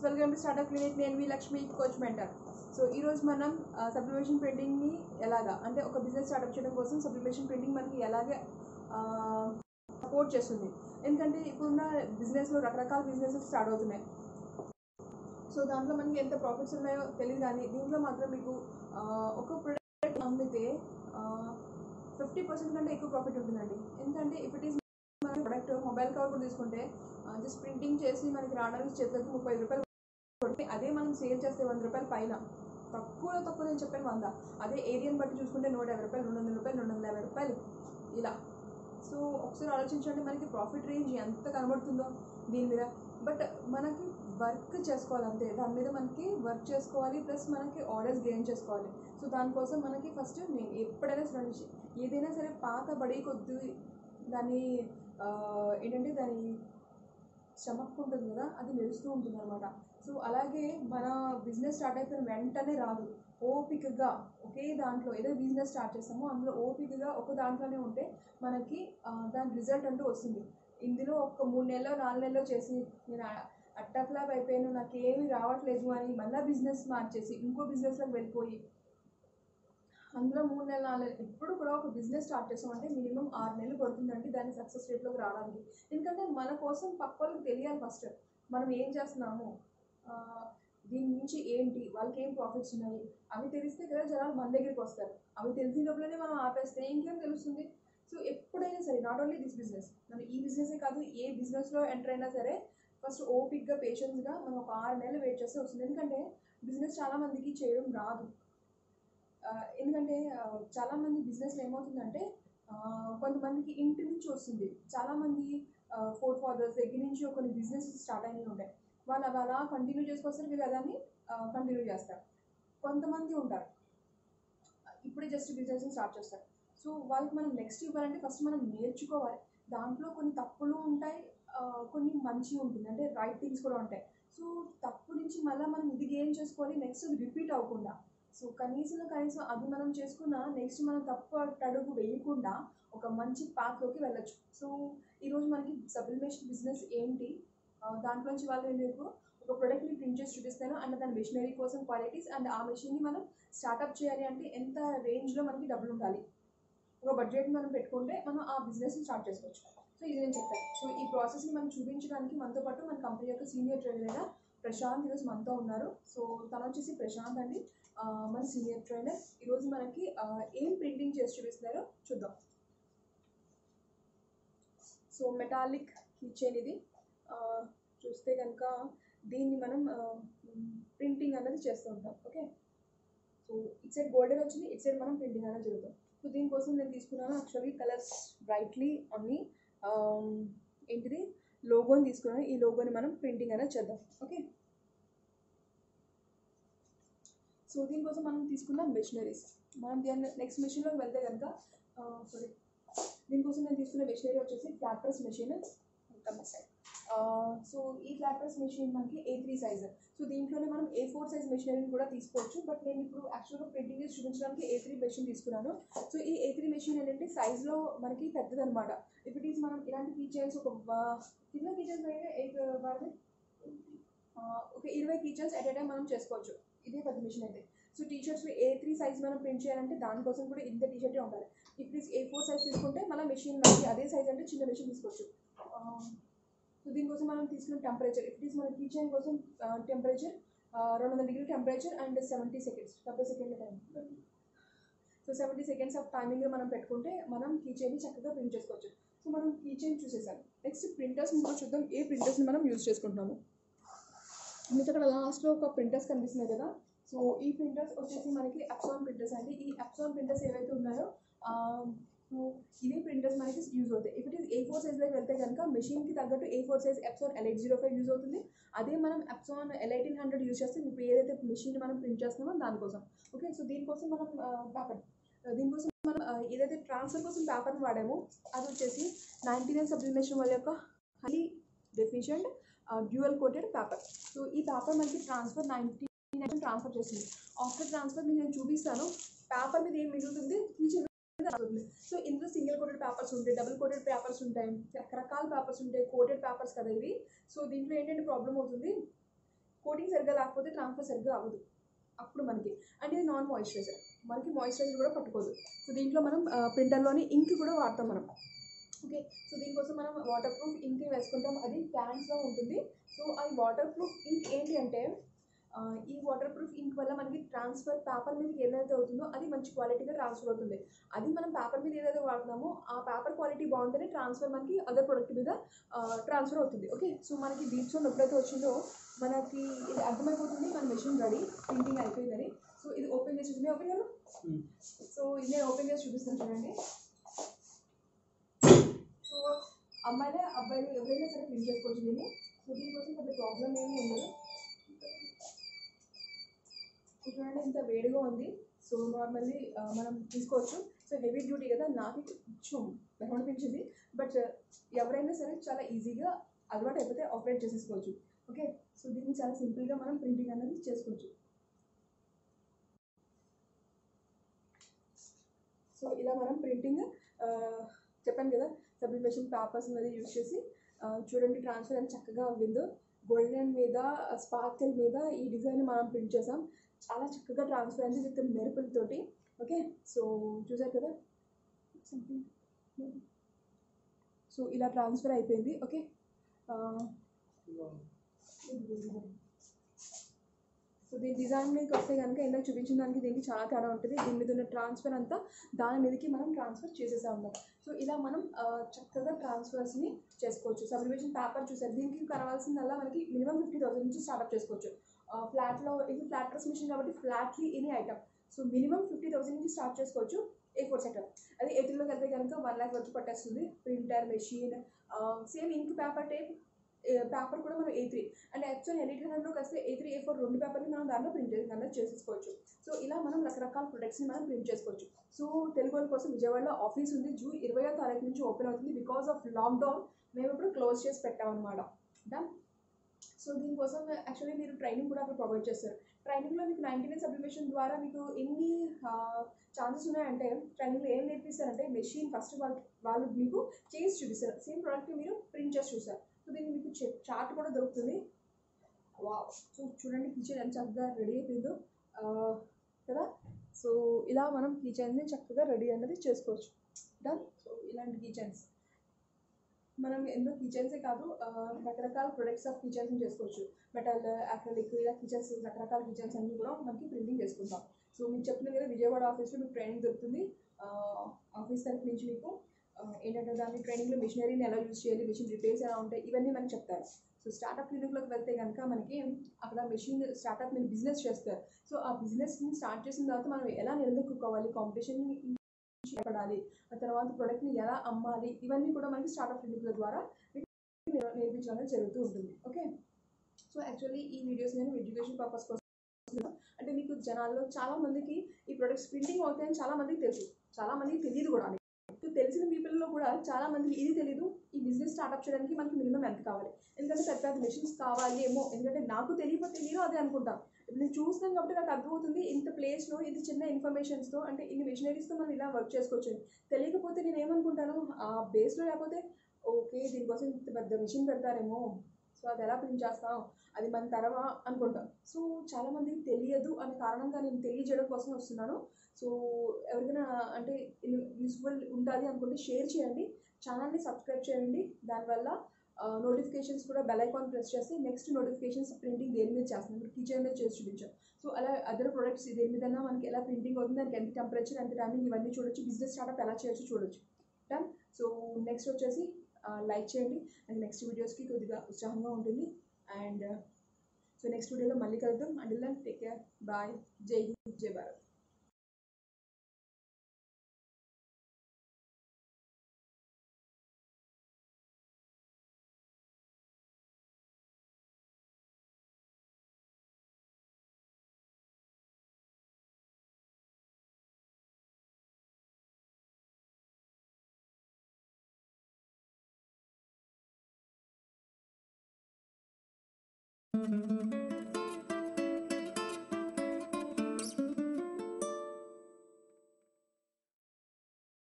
Welcome to startup clinic నేను మీ Lakshmi coach mentor so ఈరోజు మనం సబ్లిమేషన్ ప్రింటింగ్ని ఎలాగా అంటే ఒక బిజినెస్ స్టార్ట్అప్ చేయడం కోసం సబ్లిమేషన్ ప్రింటింగ్ మనకి ఎలాగే సపోర్ట్ చేస్తుంది ఎందుకంటే ఇప్పుడున్న బిజినెస్లో రకరకాల బిజినెసెస్ స్టార్ట్ అవుతున్నాయి సో దాంట్లో మనకి ఎంత ప్రాఫిట్స్ ఉన్నాయో తెలియదు కానీ దీంట్లో మాత్రం మీకు ఆ, ఒక ప్రొడక్ట్ అమ్మితే ఫిఫ్టీ పర్సెంట్ కంటే ఎక్కువ ప్రాఫిట్ ఉంటుందండి ఎందుకంటే ఇఫ్ ఇట్ ఈస్ మన ప్రొడక్ట్ మొబైల్ కవర్ కూడా తీసుకుంటే జస్ట్ ప్రింటింగ్ చేసి మనకి రావడానికి చేతులకి ముప్పై ఐదు రూపాయలు కొట్టి అదే మనం సేల్ చేస్తే వంద రూపాయల పైన తక్కువ తక్కువ నేను చెప్పాను వంద అదే ఏరియాని బట్టి చూసుకుంటే నూట యాభై రూపాయలు రెండు వందల రూపాయలు రెండు వందల యాభై రూపాయలు ఇలా సో ఒకసారి ఆలోచించండి మనకి ప్రాఫిట్ రేంజ్ ఎంత కనబడుతుందో దీని మీద బట్ మనకి వర్క్ చేసుకోవాలి అంతే దాని మీద మనకి వర్క్ చేసుకోవాలి ప్లస్ మనకి ఆర్డర్స్ గెయిన్ చేసుకోవాలి సో దానికోసం మనకి ఫస్ట్ నేను ఎప్పుడైనా సరే నుంచి ఏదైనా సరే పాత బడి కొద్ది దాని ఆ, ఏంటంటే దాని స్టమక్ ఉంటుంది కదా అది మెరుస్తూ ఉంటుంది అనమాట సో అలాగే మన బిజినెస్ స్టార్ట్ అయిపోయిన వెంటనే రాదు ఓపికగా ఒకే దాంట్లో ఏదో బిజినెస్ స్టార్ట్ చేస్తామో అందులో ఓపికగా ఒక దాంట్లోనే ఉంటే మనకి ఆ, దాని రిజల్ట్ అంటూ వస్తుంది ఇందులో ఒక మూడు నెలలో నాలుగు నెలలో చేసి నేను అట్టఫ్లాప్ అయిపోయాను నాకు ఏమీ రావట్లేదు అని మళ్ళీ బిజినెస్ మార్చేసి ఇంకో బిజినెస్లోకి వెళ్ళిపోయి అందులో మూడు నెలలు నాలుగు నెలలు ఇప్పుడు కూడా ఒక బిజినెస్ స్టార్ట్ చేసామంటే మినిమం ఆరు నెలలు పడుతుందండి దాని సక్సెస్ రేట్లోకి రావడానికి ఎందుకంటే మన కోసం పక్క వాళ్ళకి తెలియాలి ఫస్ట్ మనం ఏం చేస్తున్నాము ఆ, దీని నుంచి ఏంటి వాళ్ళకి ఏం ప్రాఫిట్స్ ఉన్నాయి అవి తెలిస్తే కదా జనాలు మన దగ్గరికి వస్తారు అవి తెలిసిన లోపలనే మనం ఆపేస్తే ఇంకేం తెలుస్తుంది సో ఎప్పుడైనా సరే నాట్ ఓన్లీ దిస్ బిజినెస్ మనం ఈ బిజినెసే కాదు ఏ బిజినెస్లో ఎంటర్ అయినా సరే ఫస్ట్ ఓపిక్గా పేషెన్స్గా మనం ఒక ఆరు నెలలు వెయిట్ చేస్తే వస్తుంది ఎందుకంటే బిజినెస్ చాలా మందికి చేయడం రాదు ఆ, ఎందుకంటే ఆ, చాలామంది బిజినెస్లో ఏమవుతుందంటే ఆ, కొంతమందికి ఇంటి నుంచి వస్తుంది చాలామంది ఫోర్ ఫాదర్స్ దగ్గర నుంచి కొన్ని బిజినెస్ స్టార్ట్ అయినవి ఉంటాయి వాళ్ళు అవి అలా కంటిన్యూ చేసుకొస్తారు వీళ్ళు అదాన్ని కంటిన్యూ చేస్తారు కొంతమంది ఉంటారు ఇప్పుడే జస్ట్ బిజినెస్ స్టార్ట్ చేస్తారు సో వాళ్ళకి మనం నెక్స్ట్ ఇవ్వాలంటే ఫస్ట్ మనం నేర్చుకోవాలి దాంట్లో కొన్ని తప్పులు ఉంటాయి ఆ, కొన్ని మంచి ఉంటుంది అంటే రైట్ థింగ్స్ కూడా ఉంటాయి సో తప్పు నుంచి మళ్ళీ మనం ఇది గెయిన్ చేసుకోవాలి నెక్స్ట్ అది రిపీట్ అవ్వకుండా సో కనీసం కనీసం అది మనం చేసుకున్న నెక్స్ట్ మనం తప్పు అడుగు వేయకుండా ఒక మంచి పాత్లోకి వెళ్ళొచ్చు సో ఈరోజు మనకి సబ్లిమేషన్ బిజినెస్ ఏంటి ఆ, దాంట్లోంచి వాళ్ళు నేను మీకు ఒక ప్రోడక్ట్ని ప్రింట్ చేసి చూపిస్తాను అండ్ దాని మెషినరీ కోసం క్వాలిటీస్ అండ్ ఆ మెషిన్ని మనం స్టార్ట్అప్ చేయాలి అంటే ఎంత రేంజ్లో మనకి డబ్బులు ఉండాలి ఒక బడ్జెట్ మనం పెట్టుకుంటే మనం ఆ బిజినెస్ని స్టార్ట్ చేసుకోవచ్చు సో ఇది నేను చెప్తాను సో ఈ ప్రాసెస్ని మనం చూపించడానికి మనతో పాటు మన కంపెనీ యొక్క సీనియర్ ట్రైనర్ అయిన ప్రశాంత్ ఈరోజు మనతో ఉన్నారు సో తను వచ్చేసి ప్రశాంత్ అండి ఆ, మన సీనియర్ ట్రైనర్ ఈరోజు మనకి ఆ, ఏం ప్రింటింగ్ చేసి చూపిస్తున్నారో చూద్దాం సో మెటాలిక్ కిచెన్ ఇది ఆ, చూస్తే కనుక దీన్ని మనం ప్రింటింగ్ అనేది చేస్తూ ఉంటాం okay so it side golden వచ్చింది ఇట్ సైడ్ మనం ప్రింటింగ్ అనేది జరుగుతాం సో దీనికోసం నేను తీసుకున్నాను యాక్చువల్లీ కలర్స్ బ్రైట్లీ అన్ని ఏంటిది లోగోని తీసుకున్నాను ఈ లోగోని మనం ప్రింటింగ్ అనేది చేద్దాం ఓకే సో దీనికోసం మనం తీసుకున్న మెషినరీస్ మనం దాన్ని నెక్స్ట్ మెషిన్లోకి వెళ్తే కనుక సారీ దీనికోసం నేను తీసుకున్న మెషినరీ వచ్చేసి flat press machine side so ఈ ఫ్లాట్ ప్రెస్ మెషిన్ మనకి ఏ త్రీ సైజ్ సో దీంట్లోనే మనం ఏ ఫోర్ సైజ్ మెషినరీని కూడా తీసుకోవచ్చు బట్ నేను ఇప్పుడు యాక్చువల్గా ప్రింటింగ్ చేసి చూపించడానికి ఏ త్రీ మెషిన్ తీసుకున్నాను సో ఈ ఏ త్రీ మెషిన్ ఏంటంటే సైజ్లో మనకి పెద్దదనమాట ఇఫ్ ఇట్ ఈస్ మనం ఇలాంటి కీచైన్స్ ఒక బ- కింద కీచైన్స్ అయితే ఎయిట్ బాగా ఒక ఇరవై కీచైన్స్ ఎట్ ఏ టైం మనం చేసుకోవచ్చు ఇదే పెద్ద మిషన్ అయితే so T shirts A three size మనం ప్రింట్ చేయాలంటే దానికోసం కూడా ఇంత టీ షర్టే ఉండాలి if is A four size తీసుకుంటే మళ్ళీ మెషిన్ మనకి అదే సైజ్ అంటే చిన్న మెషిన్ తీసుకోవచ్చు సో దీనికోసం మనం తీసుకున్న టెంపరేచర్ ఇఫ్ ఇస్ మన కీ చైన్ కోసం టెంపరేచర్ రెండు వందల degree temperature and seventy seconds డెబ్బై సెకండ్ల time so seventy seconds of timing మనం పెట్టుకుంటే మనం కీ చైన్ని చక్కగా ప్రింట్ చేసుకోవచ్చు సో మనం కీ చైన్ చూసేసాం నెక్స్ట్ ప్రింటర్స్ కూడా చూద్దాం ఏ ప్రింటర్స్ని మనం యూజ్ చేసుకుంటున్నాము మీకు అక్కడ లాస్ట్లో ఒక ప్రింటర్స్ కనిపిస్తున్నాయి కదా సో ఈ ప్రింటర్స్ వచ్చేసి మనకి అప్సాన్ ప్రింటర్స్ అండి ఈ అప్సాన్ ప్రింటర్స్ ఏవైతే ఉన్నాయో ఆ, సో ఇవే ప్రింటర్స్ మనకి యూజ్ అవుతాయి if it is A four సైజ్లోకి వెళ్తే కనుక మెషిన్కి తగ్గట్టు A four size Epson L eight zero five use అవుతుంది అదే మనం Epson L eighteen hundred use చేస్తే ఇప్పుడు ఏదైతే మెషిన్ మనం ప్రింట్ చేస్తున్నామో దానికోసం ఓకే సో దీనికోసం మనం పేపర్ దీనికోసం మనం ఆ, ఏదైతే ట్రాన్స్ఫర్ కోసం పేపర్ని వాడామో అది వచ్చేసి నైంటీ నైన్ సబ్లిమేషన్ వాళ్ళ యొక్క highly deficient dual coated paper so ఈ పేపర్ మనకి ట్రాన్స్ఫర్ నైంటీ నైన్ ట్రాన్స్ఫర్ చేస్తుంది ఆఫ్టర్ ట్రాన్స్ఫర్ మీకు నేను చూపిస్తాను పేపర్ మీద ఏం మిగులుతుంది టీచర్ అవుతుంది సో ఇందులో సింగిల్ కోటెడ్ పేపర్స్ ఉంటాయి డబుల్ కోటెడ్ పేపర్స్ ఉంటాయి రకరకాల పేపర్స్ ఉంటాయి కోటెడ్ పేపర్స్ కదా ఇవి సో దీంట్లో ఏంటంటే ప్రాబ్లం అవుతుంది కోటింగ్ సరిగ్గా లేకపోతే ట్రాన్స్ఫర్ సరిగ్గా అవ్వదు అప్పుడు మనకి అంటే ఇది నాన్ మాయిశ్చరైజర్ మనకి మాయిశ్చరైజర్ కూడా పట్టుకోదు సో దీంట్లో మనం ప్రింటర్లోని ఇంక్ కూడా వాడతాం మనం ఓకే సో దీనికోసం మనం వాటర్ ప్రూఫ్ ఇంక్ వేసుకుంటాం అది క్యాన్స్లో ఉంటుంది సో అది వాటర్ ప్రూఫ్ ఇంక్ ఏంటి అంటే ఆ, ఈ వాటర్ ప్రూఫ్ ఇంక్ వల్ల మనకి ట్రాన్స్ఫర్ పేపర్ మీదకి ఏదైతే అవుతుందో అది మంచి క్వాలిటీగా ట్రాన్స్ఫర్ అవుతుంది అది మనం పేపర్ మీద ఏదైతే వాడుతున్నామో ఆ పేపర్ క్వాలిటీ బాగుంటేనే ట్రాన్స్ఫర్ మనకి అదర్ ప్రొడక్ట్ మీద ట్రాన్స్ఫర్ అవుతుంది ఓకే సో మనకి బీట్స్ ఎప్పుడైతే వచ్చిందో మనకి ఇది అర్థమైపోతుంది మన మెషిన్ రెడీ ప్రింటింగ్ అయిపోయిందని సో ఇది ఓపెన్ చేసి చూడండి ఓపెన్ గారు సో ఇది నేను ఓపెన్ చేసి చూపిస్తాను చూడండి సో అమ్మాయిలే అబ్బాయిలు ఎవరైనా సరే ప్రింట్ చేసుకోవచ్చు దీన్ని సో దీనికోసం పెద్ద ప్రాబ్లం ఏమీ ఉండదు సో చూడండి ఇంత వేడిగా ఉంది సో నార్మల్లీ మనం తీసుకోవచ్చు సో హెవీ డ్యూటీ కదా నాకు కొంచెం భయం అనిపించింది బట్ ఎవరైనా సరే చాలా ఈజీగా అలవాటు అయిపోతే ఆపరేట్ చేసేసుకోవచ్చు ఓకే సో దీన్ని చాలా సింపుల్గా మనం ప్రింటింగ్ అనేది చేసుకోవచ్చు సో ఇలా మనం ప్రింటింగ్ చెప్పాను కదా సబ్లిమేషన్ పేపర్స్ మీద యూజ్ చేసి ఆ, చూడండి ట్రాన్స్ఫర్ ఎంత చక్కగా అవ్విందో గోల్డెన్ మీద స్పార్కిల్ మీద ఈ డిజైన్ మనం ప్రింట్ చేసాం చాలా చక్కగా ట్రాన్స్ఫర్ అయింది విత్ మెరుపులతోటి ఓకే సో చూసారు కదా సో ఇలా ట్రాన్స్ఫర్ అయిపోయింది ఓకే సో దీని డిజైన్ మీదకి వస్తే కనుక ఇందాక చూపించిన దానికి దీనికి చాలా తేడా ఉంటుంది దీని మీద ఉన్న ట్రాన్స్ఫర్ అంతా దాని మీదకి మనం ట్రాన్స్ఫర్ చేసేసాం అన్నమాట సో ఇలా మనం ఆ, చక్కగా ట్రాన్స్ఫర్స్ని చేసుకోవచ్చు సబ్లిమేషన్ పేపర్ చూసారు దీనికి కావాల్సిందల్లా మనకి మినిమం ఫిఫ్టీ థౌసండ్ నుంచి స్టార్ట్అప్ చేసుకోవచ్చు ఫ్లాట్లో ఇది ఫ్లాట్ ప్రెస్ మిషన్ కాబట్టి flatly any item so minimum fifty thousand నుంచి స్టార్ట్ చేసుకోవచ్చు ఏ ఫోర్ సెటప్ అదే ఎయిటీలోకి వెళ్తే కనుక వన్ ల్యాక్ వరకు పట్టేస్తుంది printer machine same ink paper type paper కూడా మనం ఏ త్రీ అంటే యాక్చువల్ ఎయిట్ హండ్రెడ్లోకి వస్తే ఏ త్రీ ఏ ఫోర్ రెండు పేపర్ని మనం దాంట్లో ప్రింట్ చేసి దాంట్లో చేసేసుకోవచ్చు సో ఇలా మనం రకరకాల ప్రొడక్ట్స్ని మనం ప్రింట్ చేసుకోవచ్చు సో తెలుగు వాళ్ళ కోసం విజయవాడలో ఆఫీస్ ఉంది జూన్ ఇరవయో తారీఖు నుంచి ఓపెన్ అవుతుంది బికాస్ ఆఫ్ లాక్డౌన్ మేము ఇప్పుడు క్లోజ్ చేసి పెట్టామన్నమాట డన్ సో దీనికోసం యాక్చువల్లీ మీరు ట్రైనింగ్ కూడా అక్కడ ప్రొవైడ్ చేస్తారు ట్రైనింగ్లో మీకు నైంటీ నైన్ సబ్లిమేషన్ ద్వారా మీకు ఎన్ని ఛాన్సెస్ ఉన్నాయంటే ట్రైనింగ్లో ఏం నేర్పిస్తారంటే మెషిన్ ఫస్ట్ వాళ్ళు వాళ్ళు మీకు చేసి చూపిస్తారు సేమ్ ప్రోడక్ట్ మీరు ప్రింట్ చేసి చూస్తారు సో దీనికి మీకు చార్ట్ కూడా దొరుకుతుంది వా సో చూడండి కిచెన్ ఎంత చక్కగా రెడీ అయిపోయిందో ఆ, కదా సో ఇలా మనం కిచెన్ని చక్కగా రెడీ అనేది చేసుకోవచ్చు డన్ సో ఇలాంటి కిచెన్స్ మనం ఎన్నో కిచెన్సే కాదు ఆ, రకరకాల ప్రొడక్ట్స్ ఆఫ్ కిచెన్స్ చేసుకోవచ్చు మెటల్ అక్రలిక్ ఇలా కిచెన్స్ రకరకాల కిచెన్స్ అన్నీ కూడా మనకి ప్రింటింగ్ చేసుకుంటాం సో మీకు చెప్పిన కదా విజయవాడ ఆఫీస్లో మీకు ట్రైనింగ్ దొరుకుతుంది ఆ, ఆఫీస్ తరఫు నుంచి మీకు ఆ, ఏంటంటే దాని ట్రైనింగ్లో మిషనరీని ఎలా యూజ్ చేయాలి మిషన్ రిపేర్స్ ఎలా ఉంటాయి ఇవన్నీ మనకి చెప్తారు సో స్టార్టప్ క్లినిక్లోకి వెళ్తే కనుక మనకి అక్కడ మెషిన్ స్టార్టప్ మీరు బిజినెస్ చేస్తారు సో ఆ బిజినెస్ని స్టార్ట్ చేసిన తర్వాత మనం ఎలా నిలదొక్కుకోవాలి కాంపిటీషన్ పడాలి ఆ తర్వాత ప్రోడక్ట్ని ఎలా అమ్మాలి ఇవన్నీ కూడా మనకి స్టార్టప్ క్లినిక్ల ద్వారా మీకు నేర్- నేర్పించడం అనేది జరుగుతూ ఉంటుంది ఓకే సో యాక్చువల్లీ ఈ వీడియోస్ నేను ఎడ్యుకేషన్ పర్పస్ కోసం చేస్తున్నాను. అంటే మీకు జనాల్లో చాలా మందికి ఈ ప్రొడక్ట్స్ ప్రింటింగ్ అవుతాయని చాలా మందికి తెలుసు చాలా మందికి తెలియదు కూడా మీకు తెలిసిన పీపుల్లో కూడా చాలా మందికి ఇది తెలియదు ఈ బిజినెస్ స్టార్ట్అప్ చేయడానికి మనకి మినిమం ఎంత కావాలి ఎందుకంటే పెద్ద పెద్ద మెషిన్స్ కావాలి ఏమో ఎందుకంటే నాకు తెలియకపోతే నేను అదే అనుకుంటాను ఇప్పుడు నేను చూస్తున్నాను కాబట్టి నాకు అర్థమవుతుంది ఇంత ప్లేస్లో ఇంత చిన్న ఇన్ఫర్మేషన్స్తో అంటే ఇన్ని మిషనరీస్తో మనం ఇలా వర్క్ చేసుకోవచ్చు తెలియకపోతే నేను ఏమనుకుంటాను ఆ బేస్లో లేకపోతే ఓకే దీనికోసం ఇంత పెద్ద మిషన్ పెడతారేమో సో అది ఎలా ప్రింట్ చేస్తాం అది మన తరమా అనుకుంటాం సో చాలామందికి తెలియదు అనే కారణంగా నేను తెలియజేయడం కోసం వస్తున్నాను సో ఎవరికైనా అంటే యూస్ఫుల్ ఉంటుంది అనుకుంటే షేర్ చేయండి ఛానల్ని సబ్స్క్రైబ్ చేయండి దానివల్ల నోటిఫికేషన్స్ కూడా బెల్ ఐకాన్ ప్రెస్ చేస్తే నెక్స్ట్ నోటిఫికేషన్స్ ప్రింటింగ్ దేని మీద చేస్తాం ఇప్పుడు కిచెన్ మీద చేసి చూపించాం సో అలా అదర్ ప్రొడక్ట్స్ దేని మీద మనకి ఎలా ప్రింటింగ్ అవుతుంది దానికి ఎంత టెంపరేచర్ ఎంత టైమింగ్ ఇవన్నీ చూడొచ్చు బిజినెస్ స్టార్ట్అప్ ఎలా చేయొచ్చు చూడొచ్చు డన్ సో నెక్స్ట్ వచ్చేసి లైక్ చేయండి నాకు నెక్స్ట్ వీడియోస్కి కొద్దిగా ఉత్సాహంగా ఉంటుంది అండ్ సో నెక్స్ట్ వీడియోలో మళ్ళీ కలుద్దాం and then take care bye Jai Hind జై భారత్ thank you